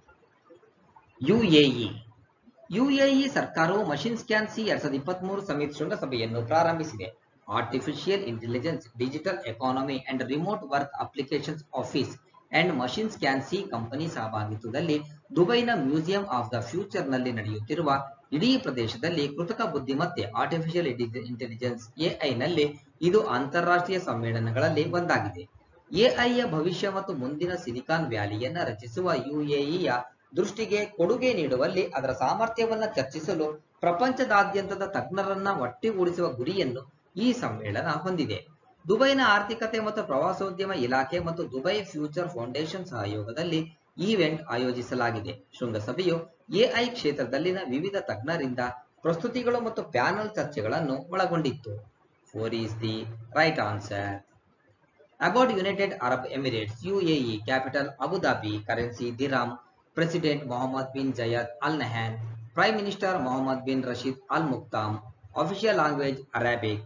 ಯುಎಇ ಯುಎಇ ಸರ್ಕಾರವು ಮಷಿನ್ ಸ್ಕ್ಯಾನ್ ಸಿ ಎರಡ್ ಸಾವಿರದ ಇಪ್ಪತ್ತ್ ಮೂರು ಸಮಿತಿ ಶೃಂಗಸಭೆಯನ್ನು ಪ್ರಾರಂಭಿಸಿದೆ artificial intelligence digital economy and remote work applications office and machines can see company ಸಹಭಾಗಿತ್ವದಲ್ಲಿ ದುಬೈನ ಮ್ಯೂಸಿಯಂ ಆಫ್ ದ ಫ್ಯೂಚರ್ ನಲ್ಲಿ ನಡೆಯುತ್ತಿರುವ ಇಡೀ ಪ್ರದೇಶದಲ್ಲಿ ಕೃತಕ ಬುದ್ಧಿಮತ್ತೆ ಆರ್ಟಿಫಿಷಿಯಲ್ ಇಂಟೆಲಿಜೆನ್ಸ್ ಎಐ ನಲ್ಲಿ ಇದು ಅಂತಾರಾಷ್ಟ್ರೀಯ ಸಮ್ಮೇಳನಗಳಲ್ಲಿ ಒಂದಾಗಿದೆ ಎಐಯ ಭವಿಷ್ಯ ಮತ್ತು ಮುಂದಿನ ಸಿಲಿಕಾನ್ ವ್ಯಾಲಿಯನ್ನ ರಚಿಸುವ ಯುಎಇಯ ದೃಷ್ಟಿಗೆ ಕೊಡುಗೆ ನೀಡುವಲ್ಲಿ ಅದರ ಸಾಮರ್ಥ್ಯವನ್ನ ಚರ್ಚಿಸಲು ಪ್ರಪಂಚದಾದ್ಯಂತದ ತಜ್ಞರನ್ನ ಒಟ್ಟಿಗೂಡಿಸುವ ಗುರಿಯನ್ನು ಈ ಸಮ್ಮೇಳನ ಹೊಂದಿದೆ ದುಬೈನ ಆರ್ಥಿಕತೆ ಮತ್ತು ಪ್ರವಾಸೋದ್ಯಮ ಇಲಾಖೆ ಮತ್ತು ದುಬೈ ಫ್ಯೂಚರ್ ಫೌಂಡೇಶನ್ ಸಹಯೋಗದಲ್ಲಿ ಈವೆಂಟ್ ಆಯೋಜಿಸಲಾಗಿದೆ ಶೃಂಗಸಭೆಯು ಎಐ ಕ್ಷೇತ್ರದಲ್ಲಿನ ವಿವಿಧ ತಜ್ಞರಿಂದ ಪ್ರಸ್ತುತಿಗಳು ಮತ್ತು ಪ್ಯಾನಲ್ ಚರ್ಚೆಗಳನ್ನು ಒಳಗೊಂಡಿತ್ತು four is the right answer about United Arab Emirates UAE capital Abu Dhabi currency dirham president Mohammed bin Zayed Al Nahyan prime minister Mohammed bin Rashid Al Maktoum official language Arabic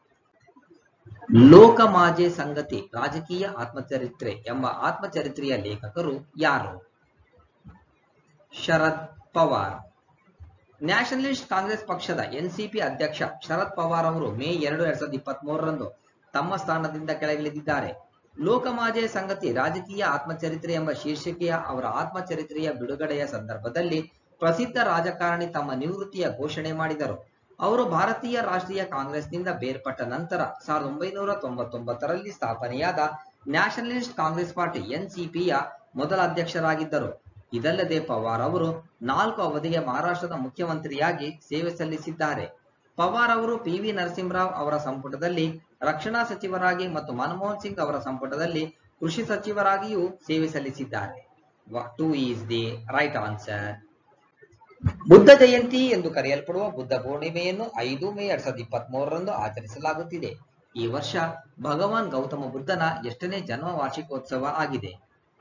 ಲೋಕಮಾಜೆ ಸಂಗತಿ ರಾಜಕೀಯ ಆತ್ಮಚರಿತ್ರೆ ಎಂಬ ಆತ್ಮಚರಿತ್ರೆಯ ಲೇಖಕರು ಯಾರು Sharad Pawar nationalist Congress ಪಕ್ಷದ NCP ಅಧ್ಯಕ್ಷ ಶರದ್ ಪವಾರ್ ಅವರು ಮೇ ಎರಡು ಎರಡ್ ಸಾವಿರದ ಇಪ್ಪತ್ತ್ ಮೂರರಂದು ತಮ್ಮ ಸ್ಥಾನದಿಂದ ಕೆಳಗಿಳಿದಿದ್ದಾರೆ ಲೋಕಮಾಜೆ ಸಂಗತಿ ರಾಜಕೀಯ ಆತ್ಮಚರಿತ್ರೆ ಎಂಬ ಶೀರ್ಷಿಕೆಯ ಅವರ ಆತ್ಮಚರಿತ್ರೆಯ ಬಿಡುಗಡೆಯ ಸಂದರ್ಭದಲ್ಲಿ ಪ್ರಸಿದ್ಧ ರಾಜಕಾರಣಿ ತಮ್ಮ ನಿವೃತ್ತಿಯ ಘೋಷಣೆ ಮಾಡಿದರು ಅವರು ಭಾರತೀಯ ರಾಷ್ಟ್ರೀಯ ಕಾಂಗ್ರೆಸ್ನಿಂದ ಬೇರ್ಪಟ್ಟ ನಂತರ ಸಾವಿರದ ಒಂಬೈನೂರ ತೊಂಬತ್ತೊಂಬತ್ತರಲ್ಲಿ ಸ್ಥಾಪನೆಯಾದ ನ್ಯಾಷನಲಿಸ್ಟ್ ಕಾಂಗ್ರೆಸ್ ಪಾರ್ಟಿ ಎನ್ಸಿಪಿಯ ಮೊದಲ ಅಧ್ಯಕ್ಷರಾಗಿದ್ದರು ಇದಲ್ಲದೆ ಪವಾರ್ ಅವರು ನಾಲ್ಕು ಅವಧಿಗೆ ಮಹಾರಾಷ್ಟ್ರದ ಮುಖ್ಯಮಂತ್ರಿಯಾಗಿ ಸೇವೆ ಸಲ್ಲಿಸಿದ್ದಾರೆ ಪವಾರ್ ಅವರು ಪಿ ವಿ ನರಸಿಂಹರಾವ್ ಅವರ ಸಂಪುಟದಲ್ಲಿ ರಕ್ಷಣಾ ಸಚಿವರಾಗಿ ಮತ್ತು ಮನಮೋಹನ್ ಸಿಂಗ್ ಅವರ ಸಂಪುಟದಲ್ಲಿ ಕೃಷಿ ಸಚಿವರಾಗಿಯೂ ಸೇವೆ ಸಲ್ಲಿಸಿದ್ದಾರೆ two is the right answer Buddha Jayanti ಎಂದು ಕರೆಯಲ್ಪಡುವ ಬುದ್ಧ ಪೂರ್ಣಿಮೆಯನ್ನು ಐದು ಮೇ ಎರಡ್ ಸಾವಿರದ ಇಪ್ಪತ್ತ್ ಮೂರರಂದು ಆಚರಿಸಲಾಗುತ್ತಿದೆ ಈ ವರ್ಷ ಭಗವಾನ್ ಗೌತಮ ಬುದ್ಧನ ಎಷ್ಟನೇ ಜನ್ಮ ವಾರ್ಷಿಕೋತ್ಸವ ಆಗಿದೆ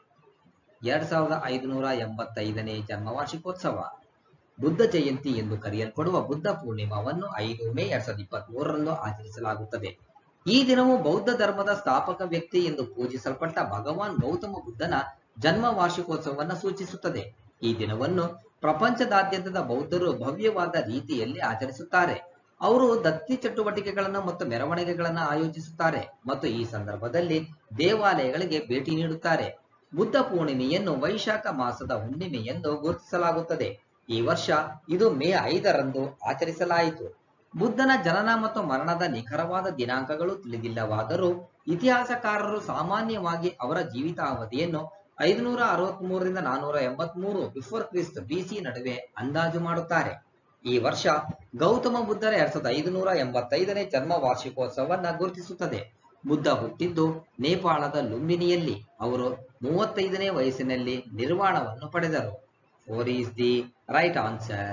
ಎರಡ್ ಸಾವಿರದ ಐದುನೂರ ಎಂಬತ್ತೈದನೇ ಜನ್ಮ ವಾರ್ಷಿಕೋತ್ಸವ ಬುದ್ಧ ಜಯಂತಿ ಎಂದು ಕರೆಯಲ್ಪಡುವ ಬುದ್ಧ ಪೂರ್ಣಿಮಾವನ್ನು ಐದು ಮೇ ಎರಡ್ ಸಾವಿರದ ಇಪ್ಪತ್ತ್ ಮೂರರಂದು ಆಚರಿಸಲಾಗುತ್ತದೆ ಈ ದಿನವು ಬೌದ್ಧ ಧರ್ಮದ ಸ್ಥಾಪಕ ವ್ಯಕ್ತಿ ಎಂದು ಪೂಜಿಸಲ್ಪಟ್ಟ ಭಗವಾನ್ ಗೌತಮ ಬುದ್ಧನ ಜನ್ಮ ವಾರ್ಷಿಕೋತ್ಸವವನ್ನು ಸೂಚಿಸುತ್ತದೆ ಈ ದಿನವನ್ನು ಪ್ರಪಂಚದಾದ್ಯಂತದ ಬೌದ್ಧರು ಭವ್ಯವಾದ ರೀತಿಯಲ್ಲಿ ಆಚರಿಸುತ್ತಾರೆ ಅವರು ದತ್ತಿ ಚಟುವಟಿಕೆಗಳನ್ನು ಮತ್ತು ಮೆರವಣಿಗೆಗಳನ್ನು ಆಯೋಜಿಸುತ್ತಾರೆ ಮತ್ತು ಈ ಸಂದರ್ಭದಲ್ಲಿ ದೇವಾಲಯಗಳಿಗೆ ಭೇಟಿ ನೀಡುತ್ತಾರೆ ಬುದ್ಧ ಪೂರ್ಣಿಮೆಯನ್ನು ವೈಶಾಖ ಮಾಸದ ಹುಣ್ಣಿಮೆ ಎಂದು ಗುರುತಿಸಲಾಗುತ್ತದೆ ಈ ವರ್ಷ ಇದು ಮೇ ಐದರಂದು ಆಚರಿಸಲಾಯಿತು ಬುದ್ಧನ ಜನನ ಮತ್ತು ಮರಣದ ನಿಖರವಾದ ದಿನಾಂಕಗಳು ತಿಳಿದಿಲ್ಲವಾದರೂ ಇತಿಹಾಸಕಾರರು ಸಾಮಾನ್ಯವಾಗಿ ಅವರ ಜೀವಿತಾವಧಿಯನ್ನು ಐದುನೂರ ಅರವತ್ತ್ ಮೂರರಿಂದ ನಾನೂರ ಎಂಬತ್ ಮೂರು ಬಿಫೋರ್ ಕ್ರಿಸ್ಟ್ ಬಿಸಿ ನಡುವೆ ಅಂದಾಜು ಮಾಡುತ್ತಾರೆ ಈ ವರ್ಷ ಗೌತಮ ಬುದ್ಧರ ಎರಡ್ ಸಾವಿರದ ಐದುನೂರ ಎಂಬತ್ತೈದನೇ ಜನ್ಮ ವಾರ್ಷಿಕೋತ್ಸವವನ್ನ ಗುರುತಿಸುತ್ತದೆ ಬುದ್ಧ ಹುಟ್ಟಿದ್ದು ನೇಪಾಳದ ಲುಂಬಿನಿಯಲ್ಲಿ ಅವರು ಮೂವತ್ತೈದನೇ ವಯಸ್ಸಿನಲ್ಲಿ ನಿರ್ವಾಣವನ್ನು ಪಡೆದರು four is the right answer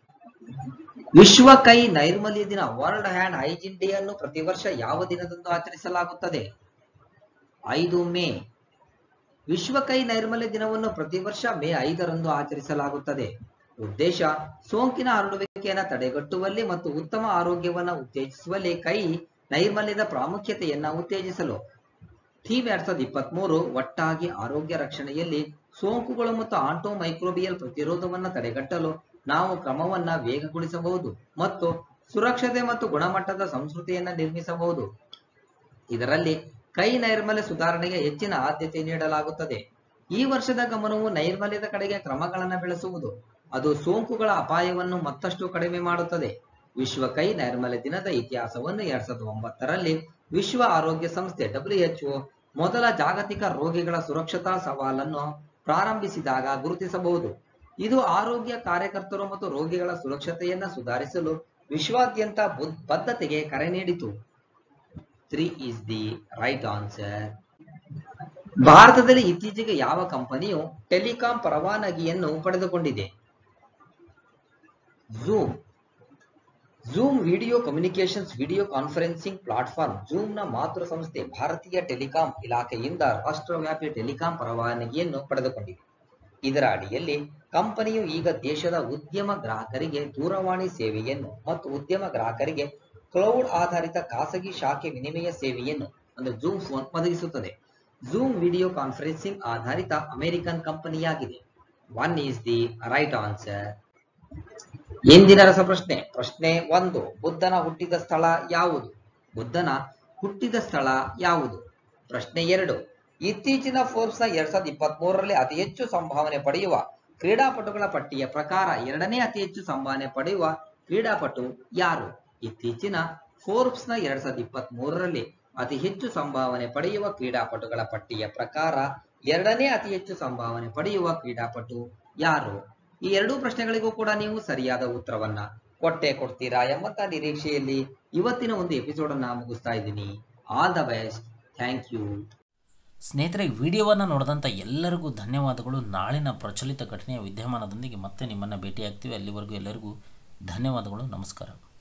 ವಿಶ್ವ ಕೈ ನೈರ್ಮಲ್ಯ ದಿನ ವರ್ಲ್ಡ್ ಹ್ಯಾಂಡ್ ಹೈಜಿನ್ ಡೇ ಅನ್ನು ಪ್ರತಿ ವರ್ಷ ಯಾವ ದಿನದಂದು ಆಚರಿಸಲಾಗುತ್ತದೆ ಐದು ಮೇ ವಿಶ್ವ ಕೈ ನೈರ್ಮಲ್ಯ ದಿನವನ್ನು ಪ್ರತಿ ವರ್ಷ ಮೇ ಐದರಂದು ಆಚರಿಸಲಾಗುತ್ತದೆ ಉದ್ದೇಶ ಸೋಂಕಿನ ಹರಡುವಿಕೆಯನ್ನು ತಡೆಗಟ್ಟುವಲ್ಲಿ ಮತ್ತು ಉತ್ತಮ ಆರೋಗ್ಯವನ್ನು ಉತ್ತೇಜಿಸುವಲ್ಲಿ ಕೈ ನೈರ್ಮಲ್ಯದ ಪ್ರಾಮುಖ್ಯತೆಯನ್ನ ಉತ್ತೇಜಿಸಲು ಥೀಮ್ ಎರಡ್ ಸಾವಿರದ ಇಪ್ಪತ್ತ್ ಮೂರು ಒಟ್ಟಾಗಿ ಆರೋಗ್ಯ ರಕ್ಷಣೆಯಲ್ಲಿ ಸೋಂಕುಗಳು ಮತ್ತು ಆಂಟೋ ಮೈಕ್ರೋಬಿಯಲ್ ಪ್ರತಿರೋಧವನ್ನ ತಡೆಗಟ್ಟಲು ನಾವು ಕ್ರಮವನ್ನ ವೇಗಗೊಳಿಸಬಹುದು ಮತ್ತು ಸುರಕ್ಷತೆ ಮತ್ತು ಗುಣಮಟ್ಟದ ಸಂಸ್ಕೃತಿಯನ್ನ ನಿರ್ಮಿಸಬಹುದು ಇದರಲ್ಲಿ ಕೈ ನೈರ್ಮಲ್ಯ ಸುಧಾರಣೆಗೆ ಹೆಚ್ಚಿನ ಆದ್ಯತೆ ನೀಡಲಾಗುತ್ತದೆ ಈ ವರ್ಷದ ಗಮನವು ನೈರ್ಮಲ್ಯದ ಕಡೆಗೆ ಕ್ರಮಗಳನ್ನು ಬೆಳೆಸುವುದು ಅದು ಸೋಂಕುಗಳ ಅಪಾಯವನ್ನು ಮತ್ತಷ್ಟು ಕಡಿಮೆ ಮಾಡುತ್ತದೆ ವಿಶ್ವ ಕೈ ನೈರ್ಮಲ್ಯ ದಿನದ ಇತಿಹಾಸವನ್ನು ಎರಡ್ ಸಾವಿರದ ಒಂಬತ್ತರಲ್ಲಿ ವಿಶ್ವ ಆರೋಗ್ಯ ಸಂಸ್ಥೆ ಡಬ್ಲ್ಯೂಎಚ್ಒ ಮೊದಲ ಜಾಗತಿಕ ರೋಗಿಗಳ ಸುರಕ್ಷತಾ ಸವಾಲನ್ನು ಪ್ರಾರಂಭಿಸಿದಾಗ ಗುರುತಿಸಬಹುದು ಇದು ಆರೋಗ್ಯ ಕಾರ್ಯಕರ್ತರು ಮತ್ತು ರೋಗಿಗಳ ಸುರಕ್ಷತೆಯನ್ನ ಸುಧಾರಿಸಲು ವಿಶ್ವಾದ್ಯಂತ ಬುದ್- ಬದ್ಧತೆಗೆ ಕರೆ ನೀಡಿತು three is the right answer ಭಾರತದಲ್ಲಿ ಇತ್ತೀಚೆಗೆ ಯಾವ ಕಂಪನಿಯು ಟೆಲಿಕಾಂ ಪರವಾನಗಿಯನ್ನು ಪಡೆದುಕೊಂಡಿದೆ Zoom Zoom video communications video conferencing platform ಝೂಮ್ನ ಮಾತೃ ಸಂಸ್ಥೆ ಭಾರತೀಯ ಟೆಲಿಕಾಂ ಇಲಾಖೆಯಿಂದ ರಾಷ್ಟ್ರವ್ಯಾಪಿ ಟೆಲಿಕಾಂ ಪರವಾನಗಿಯನ್ನು ಪಡೆದುಕೊಂಡಿದೆ ಇದರ ಅಡಿಯಲ್ಲಿ ಕಂಪನಿಯು ಈಗ ದೇಶದ ಉದ್ಯಮ ಗ್ರಾಹಕರಿಗೆ ದೂರವಾಣಿ ಸೇವೆಯನ್ನು ಮತ್ತು ಉದ್ಯಮ ಗ್ರಾಹಕರಿಗೆ ಕ್ಲೌಡ್ ಆಧಾರಿತ ಖಾಸಗಿ ಶಾಖೆ ವಿನಿಮಯ ಸೇವೆಯನ್ನು ಅಂದರೆ ಝೂಮ್ ಫೋನ್ ಒದಗಿಸುತ್ತದೆ ಝೂಮ್ ವಿಡಿಯೋ ಕಾನ್ಫರೆನ್ಸಿಂಗ್ ಆಧಾರಿತ ಅಮೆರಿಕನ್ ಕಂಪನಿಯಾಗಿದೆ one is the right answer ಇಂದಿನ ರಸಪ್ರಶ್ನೆ ಪ್ರಶ್ನೆ ಒಂದು ಬುದ್ಧನ ಹುಟ್ಟಿದ ಸ್ಥಳ ಯಾವುದು ಬುದ್ಧನ ಹುಟ್ಟಿದ ಸ್ಥಳ ಯಾವುದು ಪ್ರಶ್ನೆ ಎರಡು ಇತ್ತೀಚಿನ ಫೋರ್ಬ್ಸ್ ನ ಎರಡ್ ಸಾವಿರದ ಇಪ್ಪತ್ತ್ ಮೂರರಲ್ಲಿ ಅತಿ ಹೆಚ್ಚು ಸಂಭಾವನೆ ಪಡೆಯುವ ಕ್ರೀಡಾಪಟುಗಳ ಪಟ್ಟಿಯ ಪ್ರಕಾರ ಎರಡನೇ ಅತಿ ಹೆಚ್ಚು ಸಂಭಾವನೆ ಪಡೆಯುವ ಕ್ರೀಡಾಪಟು ಯಾರು ಇತ್ತೀಚಿನ ಫೋರ್ಬ್ಸ್ ನ ಎರಡ್ ಸಾವಿರದ ಇಪ್ಪತ್ತ್ ಮೂರರಲ್ಲಿ ಅತಿ ಹೆಚ್ಚು ಸಂಭಾವನೆ ಪಡೆಯುವ ಕ್ರೀಡಾಪಟುಗಳ ಪಟ್ಟಿಯ ಪ್ರಕಾರ ಎರಡನೇ ಅತಿ ಹೆಚ್ಚು ಸಂಭಾವನೆ ಪಡೆಯುವ ಕ್ರೀಡಾಪಟು ಯಾರು ಈ ಎರಡೂ ಪ್ರಶ್ನೆಗಳಿಗೂ ಕೂಡ ನೀವು ಸರಿಯಾದ ಉತ್ತರವನ್ನ ಕೊಟ್ಟೆ ಕೊಡ್ತೀರಾ ಎಂಬಂತ ನಿರೀಕ್ಷೆಯಲ್ಲಿ ಇವತ್ತಿನ ಒಂದು ಎಪಿಸೋಡ್ ಅನ್ನ ಮುಗಿಸ್ತಾ ಇದ್ದೀನಿ all the best thank you ಸ್ನೇಹಿತರೆ ವಿಡಿಯೋವನ್ನು ನೋಡಿದಂಥ ಎಲ್ಲರಿಗೂ ಧನ್ಯವಾದಗಳು ನಾಳಿನ ಪ್ರಚಲಿತ ಘಟನೆಯ ವಿದ್ಯಮಾನದೊಂದಿಗೆ ಮತ್ತೆ ನಿಮ್ಮನ್ನು ಭೇಟಿಯಾಗ್ತೀವಿ ಅಲ್ಲಿವರೆಗೂ ಎಲ್ಲರಿಗೂ ಧನ್ಯವಾದಗಳು ನಮಸ್ಕಾರ